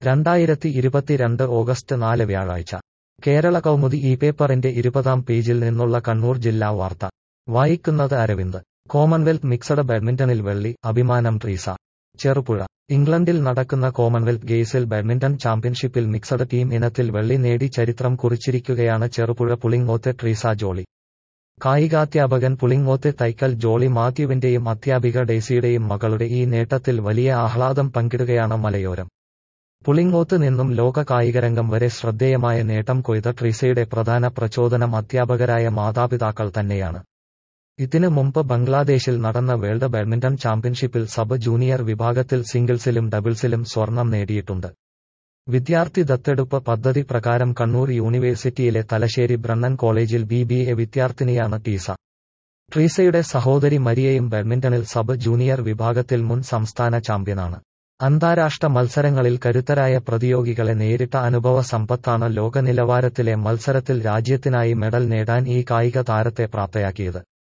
രണ്ടായിരത്തി ഇരുപത്തിരണ്ട് ഓഗസ്റ്റ് നാല് വ്യാഴാഴ്ച കേരള കൗമുദി ഈ പേപ്പറിന്റെ ഇരുപതാം പേജിൽ നിന്നുള്ള കണ്ണൂർ ജില്ലാ വാർത്ത വായിക്കുന്നത് അരവിന്ദ് കോമൺവെൽത്ത് മിക്സഡ് ബാഡ്മിന്റണിൽ വെള്ളി അഭിമാനം ട്രീസ ചെറുപുഴ ഇംഗ്ലണ്ടിൽ നടക്കുന്ന കോമൺവെൽത്ത് ഗെയ്സിൽ ബാഡ്മിന്റൺ ചാമ്പ്യൻഷിപ്പിൽ മിക്സഡ് ടീം ഇനത്തിൽ വെള്ളി നേടി ചരിത്രം കുറിച്ചിരിക്കുകയാണ് ചെറുപുഴ പുളിങ്ങോത്തെ ട്രീസ ജോളി കായികാധ്യാപകൻ പുളിങ്ങോത്തെ തൈക്കൽ ജോളി മാത്യുവിന്റെയും അധ്യാപിക ഡേസിയുടെയും മകളുടെ ഈ നേട്ടത്തിൽ വലിയ ആഹ്ലാദം പങ്കിടുകയാണ് മലയോരം പുളിങ്ങോത്ത് നിന്നും ലോക കായികരംഗം വരെ ശ്രദ്ധേയമായ നേട്ടം കൊയ്ത ട്രീസയുടെ പ്രധാന പ്രചോദനം അധ്യാപകരായ മാതാപിതാക്കൾ തന്നെയാണ് ഇതിനു മുമ്പ് ബംഗ്ലാദേശിൽ നടന്ന വേൾഡ് ബാഡ്മിന്റൺ ചാമ്പ്യൻഷിപ്പിൽ സബ് ജൂനിയർ വിഭാഗത്തിൽ സിംഗിൾസിലും ഡബിൾസിലും സ്വർണം നേടിയിട്ടുണ്ട് വിദ്യാർത്ഥി ദത്തെടുപ്പ് പദ്ധതി പ്രകാരം കണ്ണൂർ യൂണിവേഴ്സിറ്റിയിലെ തലശ്ശേരി ബ്രണ്ണൻ കോളേജിൽ ബി ബി എ വിദ്യാർത്ഥിനിയാണ് ടീസ ട്രീസയുടെ സഹോദരി മരിയയും ബാഡ്മിന്റണിൽ സബ് ജൂനിയർ വിഭാഗത്തിൽ മുൻ സംസ്ഥാന ചാമ്പ്യനാണ് അന്താരാഷ്ട്ര മത്സരങ്ങളിൽ കരുത്തരായ പ്രതിയോഗികളെ നേരിട്ട അനുഭവ സമ്പത്താണ് ലോക നിലവാരത്തിലെ മത്സരത്തിൽ രാജ്യത്തിനായി മെഡൽ നേടാൻ ഈ കായിക താരത്തെ പ്രാപ്തയാക്കിയത്